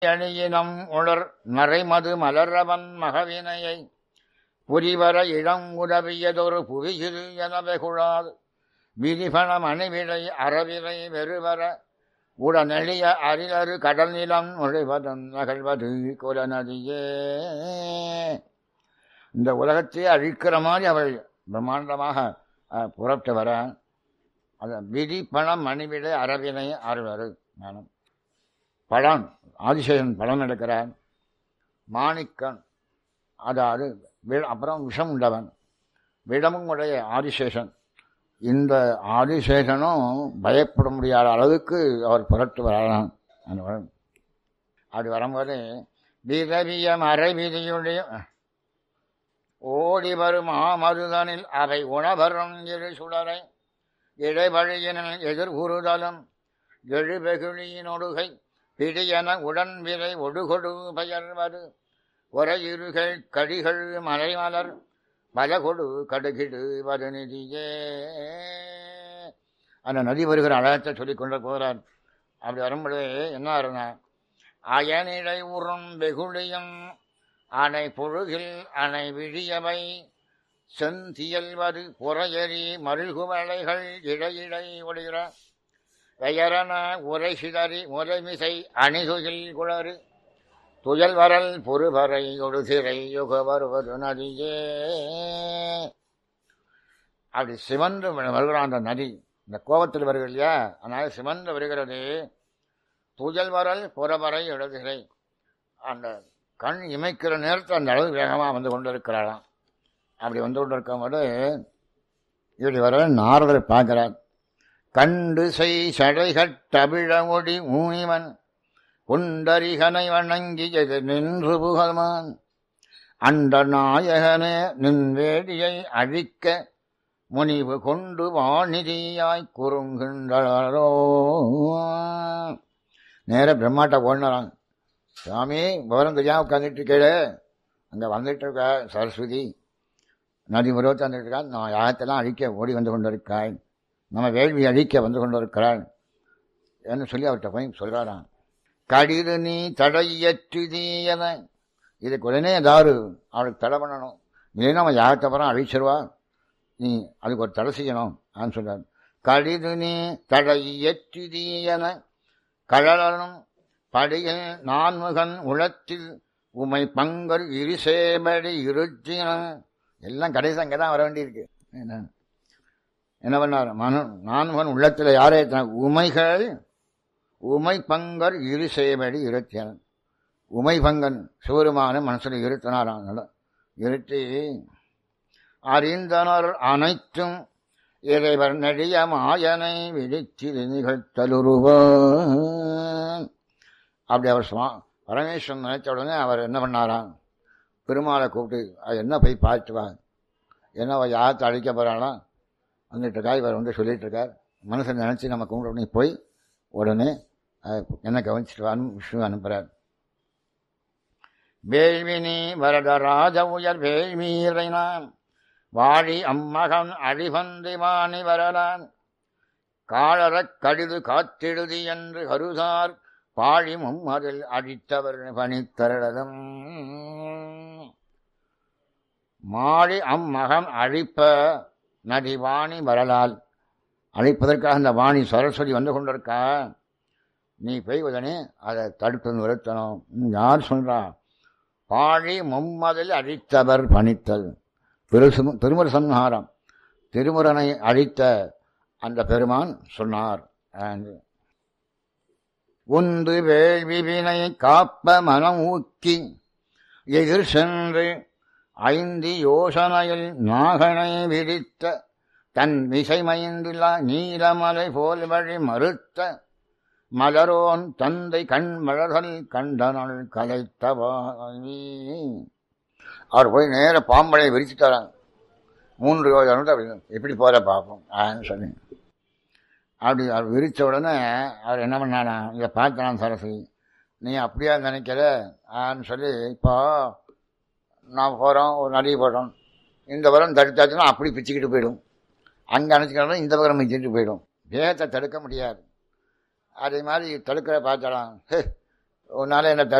அணியினம் உளர் மறைமது மலரவன் மகவினையை புரிவர இளம் உதவியதொரு புவியில் எனவெகுழாது விரிபணம் அணிவிலை அறவிலை வெறுவர உடனெளிய அரிலரு கடல் நிலம் நுழைவதன் நகழ்வது குலநதியே இந்த உலகத்தை அழிக்கிற மாதிரி அவள் பிரம்மாண்டமாக அஹ், புறப்பட்டு வர அது விதி பணம் மணிவிடை அறவினை அறுவரு ஞானம் பழம் ஆதிசேஷன் பழம் எடுக்கிறான் மாணிக்கன் அதாவது வி- அப்புறம் விஷம் உண்டவன் விடமும் உடைய ஆதிசேஷன் இந்த ஆதிசேஷனும் பயப்பட முடியாத அளவுக்கு அவர் புரட்டு வரலாம் அந்த வரும். அப்படி வரும்போது விரவிய மறைவிதியுடைய ஓடி வரும் ஆமருதனில் அவை உணவரும் இரு சுடரை இடைவழியினில் எதிர்குறுதலும் எழுபெகுழியினொடுகை பிடியன உடன் விரை ஒடுகொடு பெயர்வது உரையிருகள் கடிகள் மலைமலர் பலகொடு கடுகிடு வதநிதியே அந்த நதி வருகிற அழகத்தை சொல்லிக் கொண்டு போகிறார் அப்படி வரும்பொழுது என்ன ஆறுனா அயனிடை உறும் வெகுளியும் அணை பொழுகில் அணை விழியவை செந்தியல்வது புறையறி மருள்குமலைகள் இடையிடை ஒளிர பெயரன உரை சிதறி முறைமிசை அணிதுகில் குளறு துயல் வரல் பொறுவரை ஒடுதிரை யுக வருவது நதியே அப்படி சிவந்து வருகிற அந்த நதி இந்த கோபத்தில் வருகிறது இல்லையா அதனால சிவந்து வருகிறது துயல் வரல் புறவரை எழுதுகிறை அந்த கண் இமைக்கிற நேரத்தில் அந்த அளவு வேகமாக வந்து கொண்டிருக்கிறாளாம் அப்படி வந்து கொண்டிருக்கும்போது இப்படி வர நாரதரை பார்க்கிறார் கண்டு செய் சடைகட்டபிழ ஒடி ஊனிவன் குண்டரிகனை வணங்கியது நின்று புகழ்மான் அண்ட நாயகனே நின் வேடியை அழிக்க முனிவு கொண்டு வாணிதியாய் குறுங்குண்டளோ நேர பிரம்மாட்ட ஓடினான் சுவாமி விவரம் தெரியாம உட்காந்துட்டு இருக்கே அங்க வந்துட்டு இருக்க சரஸ்வதி நதி முருகத்தை வந்துட்டு இருக்கா நான் யாகத்தெல்லாம் அழிக்க ஓடி வந்து கொண்டிருக்காய் நம்ம வேள்வி அழிக்க வந்து கொண்டிருக்கிறாள் என்று சொல்லி அவர்கிட்ட போய் சொல்றாராம் கடிது நீ தடையற்றுதி என இதுக்கு உடனே ஏதாவது அவளுக்கு தடை பண்ணணும் இல்லைன்னா அவன் யாகத்தை அப்புறம் அழிச்சிருவா நீ அதுக்கு ஒரு தடை செய்யணும் ஆன்னு சொல்றார் கடிது நீ தடையற்றுதி என கழலனும் படியில் நான்முகன் உளத்தில் உமை பங்கர் இருசேபடி இருச்சின எல்லாம் கடைசி அங்கே தான் வர வேண்டியிருக்கு என்ன என்ன பண்ணார் மனு நான்முகன் உள்ளத்தில் யாரே உமைகள் உமை பங்கர் இரு செய்யபடி இருத்தியன் உமை பங்கன் சிவருமான மனசில் இருத்தினாராம் நட- இருத்தி அறிந்தனர் அனைத்தும் இறைவர் நெடிய மாயனை விழித்திரு நிகழ்த்தலுருவான் அப்படி அவர் சுவா பரமேஸ்வரன் நினைச்ச உடனே அவர் என்ன பண்ணாராம் பெருமாளை கூப்பிட்டு அது என்ன போய் பார்த்து வா என்ன அவ யார்த்த அழிக்க போகிறாளாம் வந்துட்டு இருக்கா இவர் வந்து சொல்லிட்டு இருக்கார் மனசை நினச்சி நம்ம கும்பிட உடனே போய் உடனே அஹ், என்ன கவனிச்சுட்டு வான்னு விஷ்ணு அனுப்புகிறார் வேள்வினி வரதராஜ உயர் வேள்வீரைனான் வாழி அம்மகன் அடிபந்தி வாணி வரலான் காளரக் கடிது காத்திடுதி என்று கருதார் பாழி மும்மதில் அடித்தவர் பணித்தரடம் மாடி அம்மகன் அழிப்ப நதி வாணி வரலால் அழைப்பதற்காக அந்த வாணி சரஸ்வதி வந்து கொண்டிருக்கா நீ போய் உடனே அதை தடுத்து நிறுத்தணும் ம், யார் சொல்றா பாழி மும்மதில் அழித்தவர் பணித்தல் பெருசு திருமுறை சம்ஹாரம் திருமுறனை அழித்த அந்த பெருமான் சொன்னார் And உந்து வேள்வி வினை காப்ப மனம் ஊக்கி எதிர் சென்று ஐந்து யோசனையில் நாகனை விரித்த தன் விசைமயந்துள்ள நீலமலை போல் வழி மறுத்த மலரோன் தந்தை கண் மலர்கள் கண்டனள் கலைத்தவாயி அவர் போய் நேர பாம்பளை விரிச்சுட்டாராங்க மூன்று யோஜனை அப்படி எப்படி போற பார்ப்போம் ஆன்னு சொல்லி அப்படி அவர் விரிச்ச உடனே அவர் என்ன பண்ணானா இதை பார்த்தான் சரஸ்வதி நீ அப்படியா நினைக்கிற ஆன்னு சொல்லி இப்போ நான் போகிறோம் ஒரு நதியை போடுறோம் இந்த வரம் தடுத்தாச்சுன்னா அப்படி பிச்சுக்கிட்டு போயிடும் அங்கே அணைச்சிக்கிட்டோம் இந்த பக்கம் பிச்சுக்கிட்டு போயிடும் வேகத்தை தடுக்க முடியாது அதே மாதிரி தடுக்கிற பார்த்தாலாம் ஹே உன்னால என்ன